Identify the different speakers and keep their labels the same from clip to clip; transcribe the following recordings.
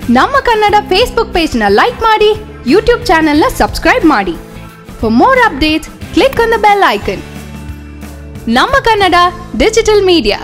Speaker 1: ನಮ್ಮ ಕನ್ನಡ ಫೇಸ್ಬುಕ್ ಪೇಜ್ನ ಲೈಕ್ ಮಾಡಿ ಯೂಟ್ಯೂಬ್ ಚಾನೆಲ್ನ ಸಬ್ಸ್ಕ್ರೈಬ್ ಮಾಡಿ for more updates click on the bell icon ನಮ್ಮ ಕನ್ನಡ ಡಿಜಿಟಲ್ ಮೀಡಿಯಾ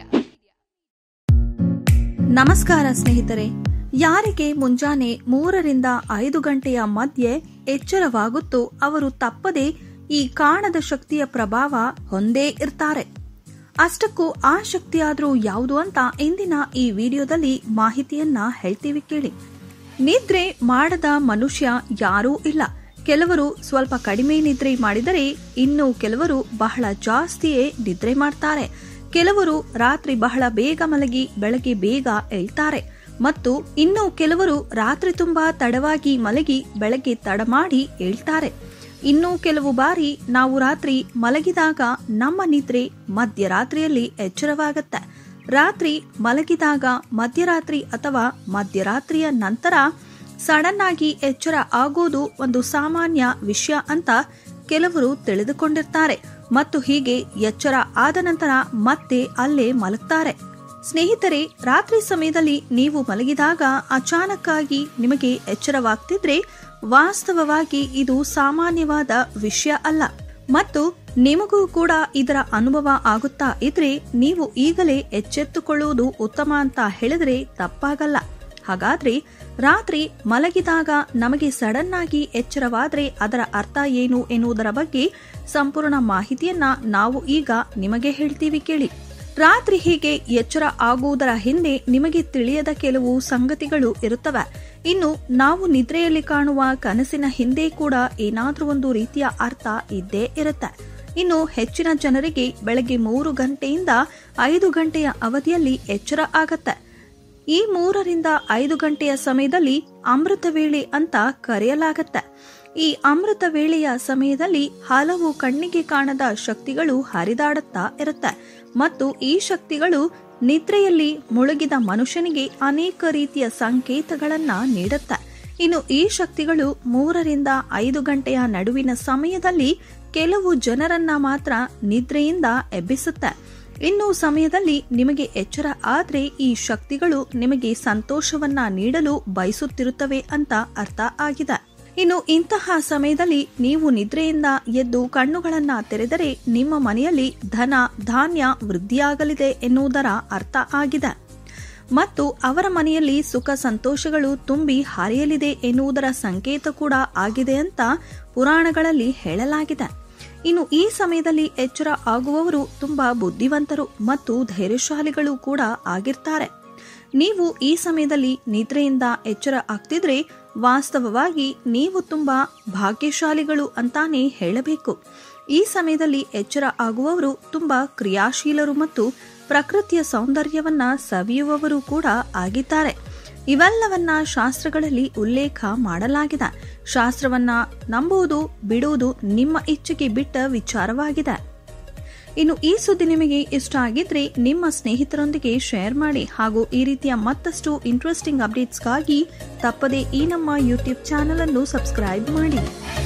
Speaker 2: ನಮಸ್ಕಾರ ಸ್ನೇಹಿತರೆ ಯಾರಿಗೆ ಮುಂಜಾನೆ ಮೂರರಿಂದ ಐದು ಗಂಟೆಯ ಮಧ್ಯೆ ಎಚ್ಚರವಾಗುತ್ತೋ ಅವರು ತಪ್ಪದೆ ಈ ಕಾಣದ ಶಕ್ತಿಯ ಪ್ರಭಾವ ಹೊಂದೇ ಇರ್ತಾರೆ ಅಷ್ಟಕ್ಕೂ ಆ ಶಕ್ತಿಯಾದ್ರೂ ಯಾವುದು ಅಂತ ಇಂದಿನ ಈ ವಿಡಿಯೋದಲ್ಲಿ ಮಾಹಿತಿಯನ್ನ ಹೇಳ್ತೀವಿ ಕೇಳಿ ನಿದ್ರೆ ಮಾಡದ ಮನುಷ್ಯ ಯಾರೂ ಇಲ್ಲ ಕೆಲವರು ಸ್ವಲ್ಪ ಕಡಿಮೆ ನಿದ್ರೆ ಮಾಡಿದರೆ ಇನ್ನು ಕೆಲವರು ಬಹಳ ಜಾಸ್ತಿಯೇ ನಿದ್ರೆ ಮಾಡ್ತಾರೆ ಕೆಲವರು ರಾತ್ರಿ ಬಹಳ ಬೇಗ ಮಲಗಿ ಬೆಳಗ್ಗೆ ಬೇಗ ಏಳ್ತಾರೆ ಮತ್ತು ಇನ್ನು ಕೆಲವರು ರಾತ್ರಿ ತುಂಬಾ ತಡವಾಗಿ ಮಲಗಿ ಬೆಳಗ್ಗೆ ತಡ ಮಾಡಿ ಏಳ್ತಾರೆ ಇನ್ನು ಕೆಲವು ಬಾರಿ ನಾವು ರಾತ್ರಿ ಮಲಗಿದಾಗ ನಮ್ಮ ನಿದ್ರೆ ಮಧ್ಯರಾತ್ರಿಯಲ್ಲಿ ಎಚ್ಚರವಾಗತ್ತೆ ರಾತ್ರಿ ಮಲಗಿದಾಗ ಮಧ್ಯರಾತ್ರಿ ಅಥವಾ ಮಧ್ಯರಾತ್ರಿಯ ನಂತರ ಸಡನ್ ಆಗಿ ಎಚ್ಚರ ಆಗೋದು ಒಂದು ಸಾಮಾನ್ಯ ವಿಷಯ ಅಂತ ಕೆಲವರು ತಿಳಿದುಕೊಂಡಿರ್ತಾರೆ ಮತ್ತು ಹೀಗೆ ಎಚ್ಚರ ಆದ ನಂತರ ಮತ್ತೆ ಅಲ್ಲೇ ಮಲಗ್ತಾರೆ ಸ್ನೇಹಿತರೆ ರಾತ್ರಿ ಸಮಯದಲ್ಲಿ ನೀವು ಮಲಗಿದಾಗ ಅಚಾನಕ್ಕಾಗಿ ನಿಮಗೆ ಎಚ್ಚರವಾಗ್ತಿದ್ರೆ ವಾಸ್ತವವಾಗಿ ಇದು ಸಾಮಾನ್ಯವಾದ ವಿಷಯ ಅಲ್ಲ ಮತ್ತು ನಿಮಗೂ ಕೂಡ ಇದರ ಅನುಭವ ಆಗುತ್ತಾ ಇದ್ರೆ ನೀವು ಈಗಲೇ ಎಚ್ಚೆತ್ತುಕೊಳ್ಳುವುದು ಉತ್ತಮ ಅಂತ ಹೇಳಿದ್ರೆ ತಪ್ಪಾಗಲ್ಲ ಹಾಗಾದ್ರೆ ರಾತ್ರಿ ಮಲಗಿದಾಗ ನಮಗೆ ಸಡನ್ ಆಗಿ ಎಚ್ಚರವಾದ್ರೆ ಅದರ ಅರ್ಥ ಏನು ಎನ್ನುವುದರ ಬಗ್ಗೆ ಸಂಪೂರ್ಣ ಮಾಹಿತಿಯನ್ನ ನಾವು ಈಗ ನಿಮಗೆ ಹೇಳ್ತೀವಿ ಕೇಳಿ ರಾತ್ರಿ ಹೀಗೆ ಎಚ್ಚರ ಆಗುವುದರ ಹಿಂದೆ ನಿಮಗೆ ತಿಳಿಯದ ಕೆಲವು ಸಂಗತಿಗಳು ಇರುತ್ತವೆ ಇನ್ನು ನಾವು ನಿದ್ರೆಯಲ್ಲಿ ಕಾಣುವ ಕನಸಿನ ಹಿಂದೆ ಕೂಡ ಏನಾದ್ರೂ ಒಂದು ರೀತಿಯ ಅರ್ಥ ಇದ್ದೇ ಇರುತ್ತೆ ಇನ್ನು ಹೆಚ್ಚಿನ ಜನರಿಗೆ ಬೆಳಗ್ಗೆ ಮೂರು ಗಂಟೆಯಿಂದ ಐದು ಗಂಟೆಯ ಅವಧಿಯಲ್ಲಿ ಎಚ್ಚರ ಆಗತ್ತೆ ಈ ಮೂರರಿಂದ ಐದು ಗಂಟೆಯ ಸಮಯದಲ್ಲಿ ಅಮೃತ ವೇಳೆ ಅಂತ ಕರೆಯಲಾಗತ್ತೆ ಈ ಅಮೃತ ವೇಳೆಯ ಸಮಯದಲ್ಲಿ ಹಲವು ಕಣ್ಣಿಗೆ ಕಾಣದ ಶಕ್ತಿಗಳು ಹರಿದಾಡುತ್ತಾ ಇರುತ್ತೆ ಮತ್ತು ಈ ಶಕ್ತಿಗಳು ನಿದ್ರೆಯಲ್ಲಿ ಮುಳುಗಿದ ಮನುಷ್ಯನಿಗೆ ಅನೇಕ ರೀತಿಯ ಸಂಕೇತಗಳನ್ನ ನೀಡುತ್ತೆ ಇನ್ನು ಈ ಶಕ್ತಿಗಳು ಮೂರರಿಂದ ಐದು ಗಂಟೆಯ ನಡುವಿನ ಸಮಯದಲ್ಲಿ ಕೆಲವು ಜನರನ್ನ ಮಾತ್ರ ನಿದ್ರೆಯಿಂದ ಎಬ್ಬಿಸುತ್ತೆ ಇನ್ನು ಸಮಯದಲ್ಲಿ ನಿಮಗೆ ಎಚ್ಚರ ಆದ್ರೆ ಈ ಶಕ್ತಿಗಳು ನಿಮಗೆ ಸಂತೋಷವನ್ನ ನೀಡಲು ಬಯಸುತ್ತಿರುತ್ತವೆ ಅಂತ ಅರ್ಥ ಆಗಿದೆ ಇನ್ನು ಇಂತಹ ಸಮಯದಲ್ಲಿ ನೀವು ನಿದ್ರೆಯಿಂದ ಎದ್ದು ಕಣ್ಣುಗಳನ್ನ ತೆರೆದರೆ ನಿಮ್ಮ ಮನೆಯಲ್ಲಿ ಧನ ಧಾನ್ಯ ವೃದ್ಧಿಯಾಗಲಿದೆ ಎನ್ನುವುದರ ಅರ್ಥ ಆಗಿದೆ ಮತ್ತು ಅವರ ಮನೆಯಲ್ಲಿ ಸುಖ ಸಂತೋಷಗಳು ತುಂಬಿ ಹರಿಯಲಿದೆ ಎನ್ನುವುದರ ಸಂಕೇತ ಕೂಡ ಆಗಿದೆ ಅಂತ ಪುರಾಣಗಳಲ್ಲಿ ಹೇಳಲಾಗಿದೆ ಇನ್ನು ಈ ಸಮಯದಲ್ಲಿ ಎಚ್ಚರ ಆಗುವವರು ತುಂಬಾ ಬುದ್ಧಿವಂತರು ಮತ್ತು ಧೈರ್ಯಶಾಲಿಗಳು ಕೂಡ ಆಗಿರ್ತಾರೆ ನೀವು ಈ ಸಮಯದಲ್ಲಿ ನಿದ್ರೆಯಿಂದ ಎಚ್ಚರ ಆಗ್ತಿದ್ರೆ ವಾಸ್ತವವಾಗಿ ನೀವು ತುಂಬಾ ಭಾಗ್ಯಶಾಲಿಗಳು ಅಂತಾನೆ ಹೇಳಬೇಕು ಈ ಸಮಯದಲ್ಲಿ ಎಚ್ಚರ ಆಗುವವರು ತುಂಬಾ ಕ್ರಿಯಾಶೀಲರು ಮತ್ತು ಪ್ರಕೃತಿಯ ಸೌಂದರ್ಯವನ್ನ ಸವಿಯುವವರು ಕೂಡ ಆಗಿದ್ದಾರೆ ಇವೆಲ್ಲವನ್ನ ಶಾಸ್ತ್ರಗಳಲ್ಲಿ ಉಲ್ಲೇಖ ಮಾಡಲಾಗಿದೆ ಶಾಸ್ತ್ರವನ್ನ ನಂಬುವುದು ಬಿಡುವುದು ನಿಮ್ಮ ಇಚ್ಛೆಗೆ ಬಿಟ್ಟ ವಿಚಾರವಾಗಿದೆ ಇನ್ನು ಈ ಸುದ್ದಿ ನಿಮಗೆ ಇಷ್ಟ ಆಗಿದ್ರೆ ನಿಮ್ಮ ಸ್ನೇಹಿತರೊಂದಿಗೆ ಶೇರ್ ಮಾಡಿ ಹಾಗೂ ಈ ರೀತಿಯ ಮತ್ತಷ್ಟು ಇಂಟ್ರೆಸ್ಟಿಂಗ್ ಅಪ್ಡೇಟ್ಸ್ಗಾಗಿ ತಪ್ಪದೆ ಈ ನಮ್ಮ ಯೂಟ್ಯೂಬ್ ಚಾನೆಲ್ ಅನ್ನು ಸಬ್ಸ್ಕ್ರೈಬ್ ಮಾಡಿ